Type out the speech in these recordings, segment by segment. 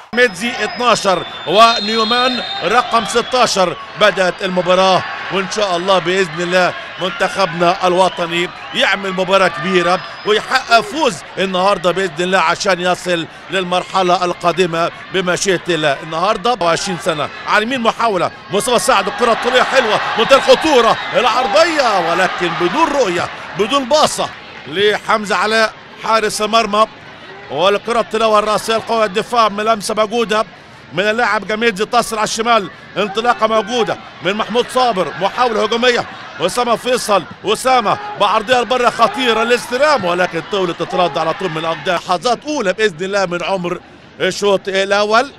ميدزي 12 ونيومان رقم 16 بدأت المباراة وإن شاء الله بإذن الله منتخبنا الوطني يعمل مباراة كبيرة ويحقق فوز النهاردة بإذن الله عشان يصل للمرحلة القادمة بمشيئة الله النهاردة 20 سنة على يمين محاولة مصطفى سعد الكرة الطولية حلوة منتهى الخطورة العرضية ولكن بدون رؤية بدون باصة لحمزة علاء حارس المرمى والكرة التلاوة الرأسية القوية الدفاع من لمسة موجودة من اللاعب جميل تصل على الشمال انطلاقة موجودة من محمود صابر محاولة هجومية أسامة فيصل أسامة بعرضية لبره خطيرة الاستلام ولكن طولت تترد على طول من الأقدام لحظات أولى بإذن الله من عمر الشوط الأول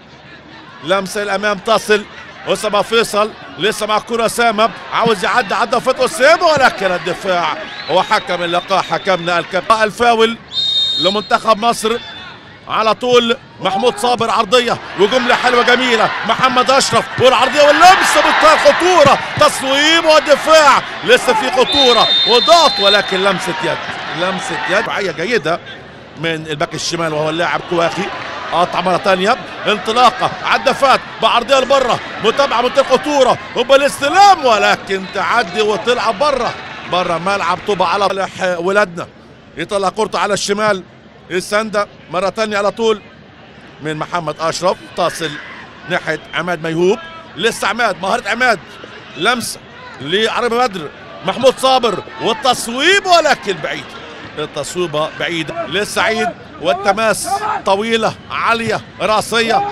لمسة الأمام تصل أسامة فيصل لسه مع الكرة أسامة عاوز يعدي عدى فتوى أسامة ولكن الدفاع وحكم اللقاء حكمنا الكابتن الفاول لمنتخب مصر على طول محمود صابر عرضية وجملة حلوة جميلة محمد أشرف والعرضية واللمسة بتاع خطورة تصويب ودفاع لسه في خطورة وضغط ولكن لمسة يد لمسة يد دفاعية جيدة من الباك الشمال وهو اللاعب كواخي قطع مرة تانية انطلاقة عدفات بعرضية لبره متابعة منتهى الخطورة وبالاستلام ولكن تعدي وتلعب بره بره ملعب طوبة على صالح ولادنا يطلع كورته على الشمال السندة مرة تانية على طول من محمد أشرف تصل ناحية عماد ميهوب لسه عماد مهارة عماد لمسة لعربي بدر محمود صابر والتصويب ولكن بعيد التصويبة بعيدة لسعيد والتماس طويلة عالية راسية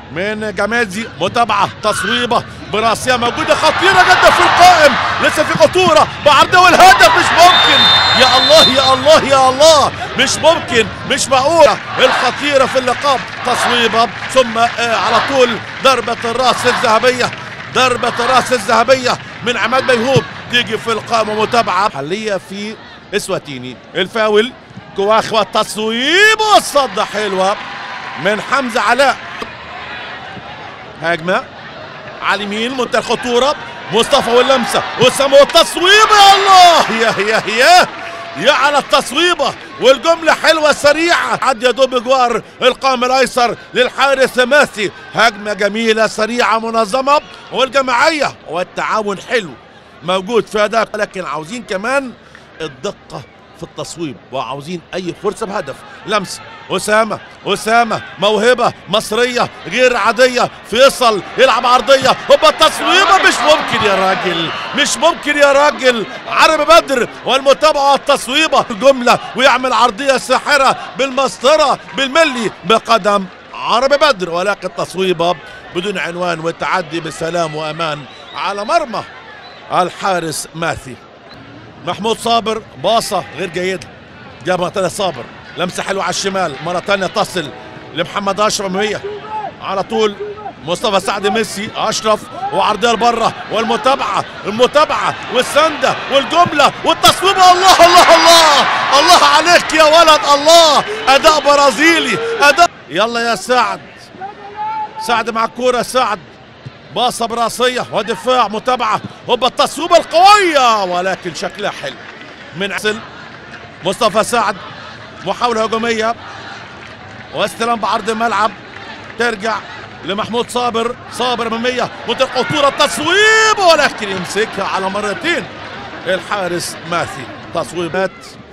من جمازي متابعة تصويبة براسية موجودة خطيرة جدا في القائم لسه في خطورة بعرضه والهدف مش ممكن يا الله يا الله يا الله مش ممكن مش معقولة الخطيرة في اللقاء تصويبة ثم آه على طول ضربة الراس الذهبية ضربة الراس الذهبية من عماد ميهوب تيجي في القائمة متابعة حالية في اسواتيني الفاول كواخ والتصويب والصدة حلوة من حمزة علاء هجمة على اليمين منتهى الخطورة مصطفى واللمسة أسامة والتصويب يا الله يا يا يا يا على التصويبة والجملة حلوة سريعة عد يا دوب جوار القائم الأيسر للحارس ماسي هجمة جميلة سريعة منظمة والجماعية والتعاون حلو موجود في أداء لكن عاوزين كمان الدقة في التصويب وعاوزين اي فرصه بهدف لمس اسامه اسامه موهبه مصريه غير عاديه فيصل يلعب عرضيه هوبا التصويبه مش ممكن يا راجل مش ممكن يا راجل عربي بدر والمتابعه والتصويبه الجمله ويعمل عرضيه ساحره بالمسطره بالملي بقدم عربي بدر ولكن تصويبه بدون عنوان والتعدي بسلام وامان على مرمى الحارس ماثي محمود صابر باصة غير جيدة جابها تانية صابر لمسة حلوة على الشمال مرة تانية تصل لمحمد أشرف مية على طول مصطفى سعد ميسي أشرف وعرضية لبره والمتابعة المتابعة والسندة والجملة والتصويبة الله الله الله الله عليك يا ولد الله أداء برازيلي أداء يلا يا سعد سعد مع الكورة سعد باصة براسية ودفاع متابعة هوبا التصويبة القوية ولكن شكلها حلو من عسل مصطفى سعد محاولة هجومية واستلام بعرض الملعب ترجع لمحمود صابر صابر أمامية منطقة خطورة تصويب ولكن يمسكها على مرتين الحارس ماثي تصويبات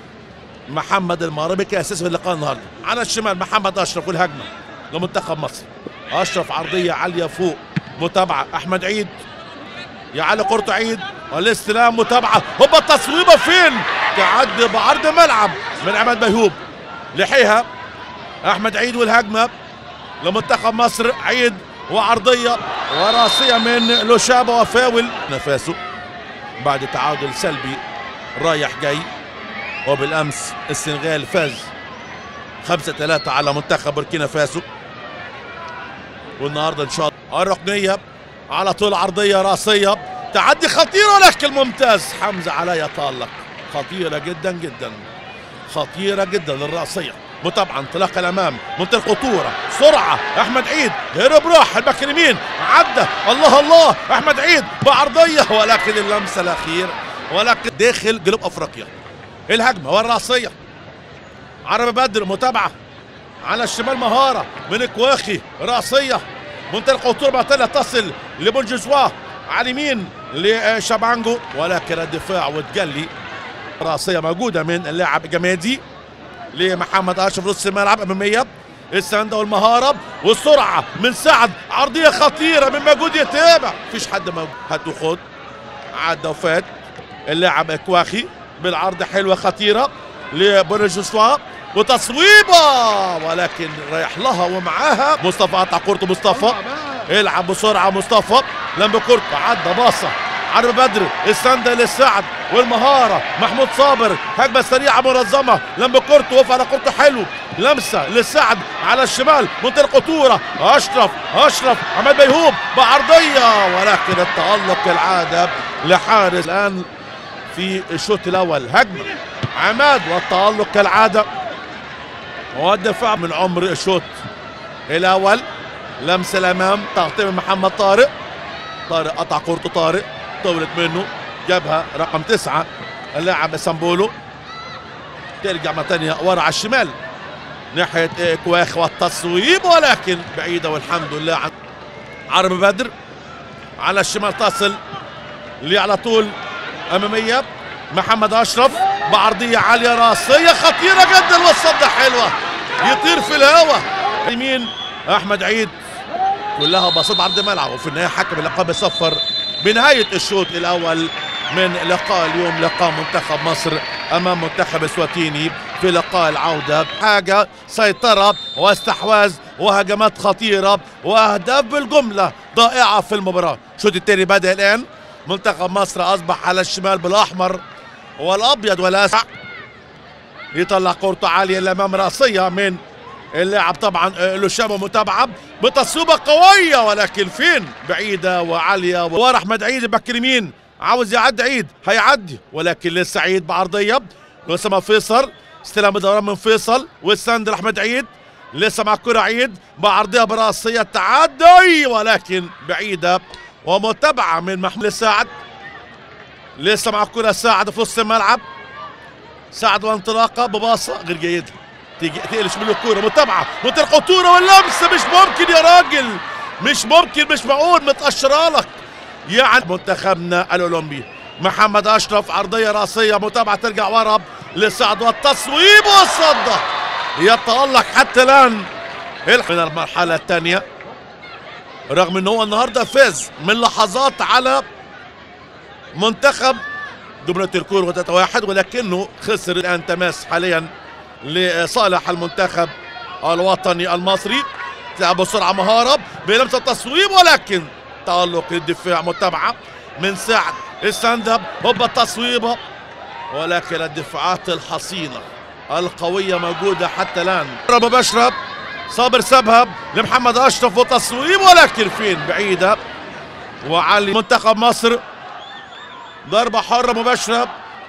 محمد المغربي كأساس في اللقاء النهارده على الشمال محمد أشرف والهجمة لمنتخب مصر أشرف عرضية عالية فوق متابعة أحمد عيد يعلي كرة عيد والاستلام متابعة هوبا التصويبة فين تعدي بعرض ملعب من عماد ميهوب لحيها أحمد عيد والهجمة لمنتخب مصر عيد وعرضية وراسية من لوشابة وفاول نفاسه بعد تعادل سلبي رايح جاي وبالأمس السنغال فاز خمسة ثلاثة على منتخب بوركينا فاسو والنهارده ان شاء الله الركنيه على طول عرضيه راسيه تعدي خطيره ولكن ممتاز حمزه على يتالق خطيره جدا جدا خطيره جدا الراسيه متابعة انطلاق الامام منتهى الخطورة سرعة احمد عيد هرب راح الباك اليمين عدى الله الله احمد عيد بعرضية ولكن اللمسة الاخير ولكن داخل جنوب افريقيا الهجمة والراسية عربي بدر متابعة على الشمال مهاره من كواخي راسيه منطلق خطوره بعد تصل لبونجزوا على اليمين لشابانجو ولكن الدفاع وتجلي راسيه موجوده من اللاعب جمادي لمحمد اشرف نص الملعب اماميه السنده والمهاره والسرعه من سعد عرضيه خطيره من موجود يتابع مفيش حد موجود هات وخد عدى وفات اللاعب كواخي بالعرض حلوه خطيره لبرجسوا وتصويبه ولكن رايح لها ومعاها مصطفى قطع كورته مصطفى العب بسرعه مصطفى لما كورته عدى باصه عرب بدر السندة للسعد والمهارة محمود صابر هجمة سريعة منظمة لما كورته وقف على كورته حلو لمسة للسعد على الشمال منطقة خطورة أشرف أشرف عماد بيهوب بعرضية ولكن التألق كالعادة لحارس الآن في الشوط الأول هجمة عماد والتألق كالعادة والدفاع من عمر الشوط الأول لمسة الأمام تغطية من محمد طارق طارق قطع كورته طارق طولت منه جابها رقم تسعة اللاعب سامبولو ترجع مرة ثانية ورا على الشمال ناحية كواخ والتصويب ولكن بعيدة والحمد لله عن عرب بدر على الشمال تصل اللي على طول أمامية محمد أشرف بعرضية عالية راسية خطيرة جدا والصدة حلوة يطير في الهواء يمين أحمد عيد كلها بسيط عرض ملعب وفي النهاية حكم اللقاء بيصفر بنهاية الشوط الأول من لقاء اليوم لقاء منتخب مصر أمام منتخب اسواتيني في لقاء العودة حاجة سيطرة واستحواذ وهجمات خطيرة وأهداف بالجملة ضائعة في المباراة الشوط الثاني بدأ الآن منتخب مصر أصبح على الشمال بالأحمر والأبيض والأسع يطلع كورته عالية الأمام رأسية من اللاعب طبعا لوشامو متابعه بتصويبه قويه ولكن فين بعيده وعاليه ورا احمد عيد الباك اليمين عاوز يعدي عيد هيعدي ولكن لسه عيد بعرضيه اسامه فيصل استلام الدوران من فيصل والسند لاحمد عيد لسه مع الكره عيد بعرضيه براسيه تعدي ولكن بعيده ومتابعه من محمود سعد لسه مع الكره سعد في نص الملعب سعد وانطلاقه بباصه غير جيده تيجي تقلش من الكوره متابعه منطقه خطوره واللمسه مش ممكن يا راجل مش ممكن مش معقول متقشره لك يعني منتخبنا الاولمبي محمد اشرف عرضيه راسيه متابعه ترجع ورا لسعد والتصويب والصده يتالق حتى الان من المرحله الثانيه رغم ان هو النهارده فاز من لحظات على منتخب دبلة الكور 3 واحد ولكنه خسر الان تماس حاليا لصالح المنتخب الوطني المصري تلعب بسرعه مهاره بلمسه تصويب ولكن تألق الدفاع متابعه من سعد السندب هوبا التصويبه ولكن الدفاعات الحصينه القويه موجوده حتى الان مباشره صابر سبها لمحمد اشرف وتصويب ولكن فين بعيده وعلي منتخب مصر ضربه حره مباشره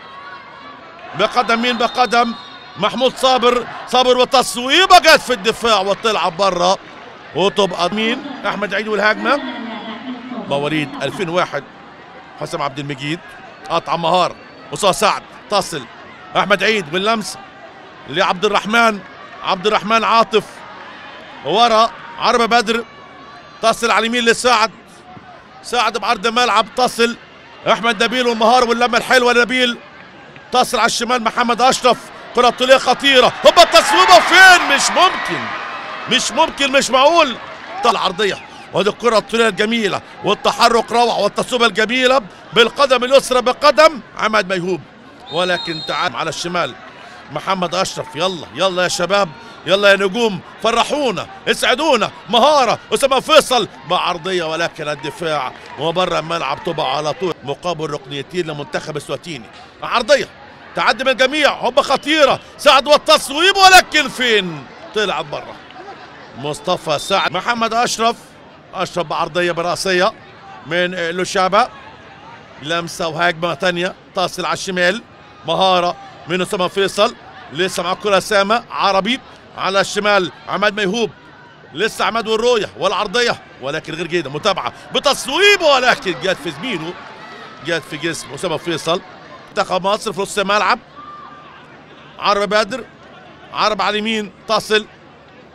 بقدم مين بقدم محمود صابر صابر وتصويبه جت في الدفاع وتلعب بره وتبقى مين احمد عيد والهجمه مواليد 2001 حسام عبد المجيد قطع مهاره مصطفى سعد تصل احمد عيد واللمس لعبد الرحمن عبد الرحمن عاطف ورا عربه بدر تصل على اليمين لسعد سعد بعرض الملعب تصل احمد نبيل والمهاره واللمه الحلوه لنبيل تصل على الشمال محمد اشرف كرة طولية خطيرة هوبا التصويبة فين مش ممكن مش ممكن مش معقول طلع عرضية وهذه الكرة الطولية الجميلة والتحرك روعة والتصويبة الجميلة بالقدم اليسرى بقدم عماد ميهوب ولكن تعال على الشمال محمد اشرف يلا يلا يا شباب يلا يا نجوم فرحونا اسعدونا مهارة أسامة فيصل بعرضية ولكن الدفاع وبره الملعب تبقى على طول مقابل ركنيتين لمنتخب السواتيني عرضية تعدي من الجميع هوبا خطيرة سعد والتصويب ولكن فين طلعت بره مصطفى سعد محمد أشرف أشرف بعرضية براسية من لوشابا لمسة وهجمة ثانية تصل على الشمال مهارة من أسامة فيصل لسه مع الكرة سامة عربي على الشمال عماد ميهوب لسه عماد والرؤية والعرضية ولكن غير جيدة متابعة بتصويب ولكن جت في زميله جت في جسم أسامة فيصل منتخب مصر في نص الملعب عرب بدر عرب على اليمين تصل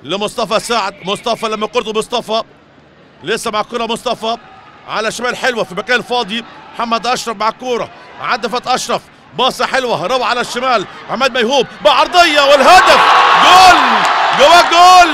لمصطفى سعد مصطفى لما قرطه مصطفى لسه مع الكرة مصطفى على شمال حلوة في مكان فاضي محمد أشرف مع الكورة عدفت أشرف باصة حلوة روى على الشمال عماد ميهوب بعرضية والهدف جول جوا جول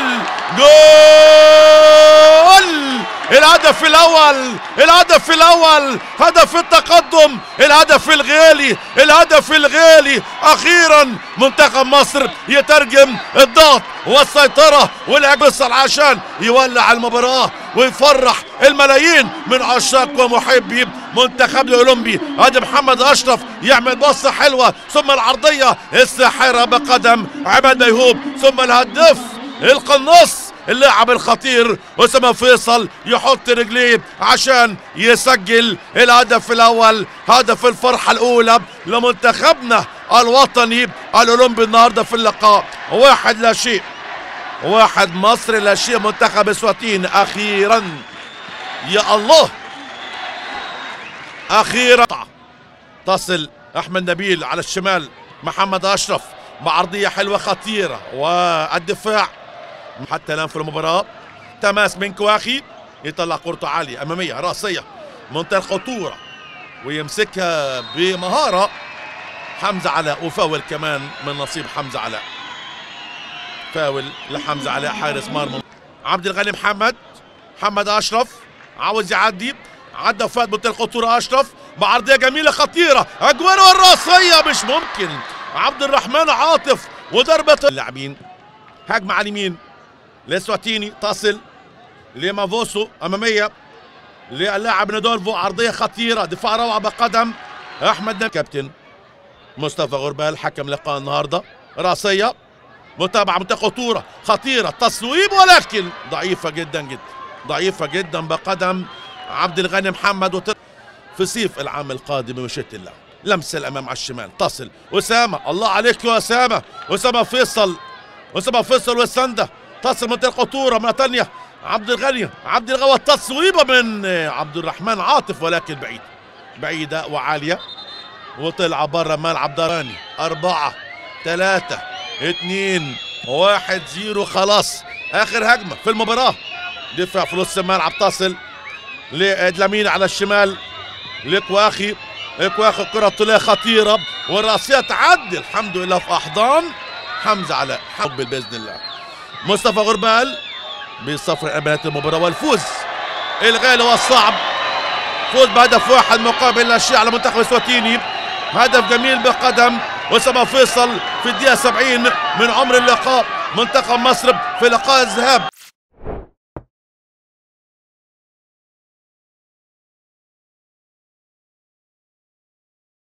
جول الهدف الأول الهدف الأول هدف التقدم الهدف الغالي الهدف الغالي أخيرا منتخب مصر يترجم الضغط والسيطرة والعبصل عشان يولع المباراة ويفرح الملايين من عشاق ومحبي منتخب الاولمبي ادي محمد اشرف يعمل بصه حلوه ثم العرضيه الساحره بقدم عماد ميهوب ثم الهدف القناص اللاعب الخطير اسامه فيصل يحط رجليه عشان يسجل الهدف الاول هدف الفرحه الاولى لمنتخبنا الوطني الاولمبي النهارده في اللقاء واحد لا شيء واحد مصر لا شيء منتخب اسواتين اخيرا يا الله اخيرا تصل احمد نبيل على الشمال محمد اشرف بعرضيه حلوه خطيره والدفاع حتى الان في المباراه تماس من كواخي يطلع كورته عاليه اماميه راسيه منتهى الخطوره ويمسكها بمهاره حمزه علاء وفاول كمان من نصيب حمزه علاء فاول لحمزه علاء حارس مرمى عبد الغني محمد محمد اشرف عاوز يعدي عدى فات منتهى الخطوره اشرف بعرضيه جميله خطيره اجويرو الراسيه مش ممكن عبد الرحمن عاطف وضربه اللاعبين هجمه على اليمين لسواتيني تصل لمافوسو اماميه للاعب ندولفو عرضيه خطيره دفاع روعه بقدم احمد نب... كابتن مصطفى غربال حكم لقاء النهارده راسيه متابعه منطقه خطوره خطيره تصويب ولكن ضعيفه جدا جدا ضعيفه جدا بقدم عبد الغني محمد وت... في صيف العام القادم بمشيئه الله لمسه الامام على الشمال تصل اسامه الله عليك يا اسامه اسامه فيصل اسامه فيصل والسنده تصل منطقه خطوره مره ثانيه عبد الغني عبد الغني والتصويبه من عبد الرحمن عاطف ولكن بعيد بعيده وعاليه وطلع بره ملعب داراني أربعة ثلاثة اثنين واحد زيرو خلاص آخر هجمة في المباراة دفاع في نص الملعب تصل لدلامين على الشمال لكواخي كواخي الكرة طلع خطيرة والراسية تعدي الحمد لله في أحضان حمزة علاء حب بإذن الله مصطفى غربال بصفر أمانة المباراة والفوز الغالي والصعب فوز بهدف واحد مقابل لا شيء على منتخب السواتيني هدف جميل بقدم أسامة فيصل في الدقيقة 70 من عمر اللقاء منتخب مصر في لقاء الذهاب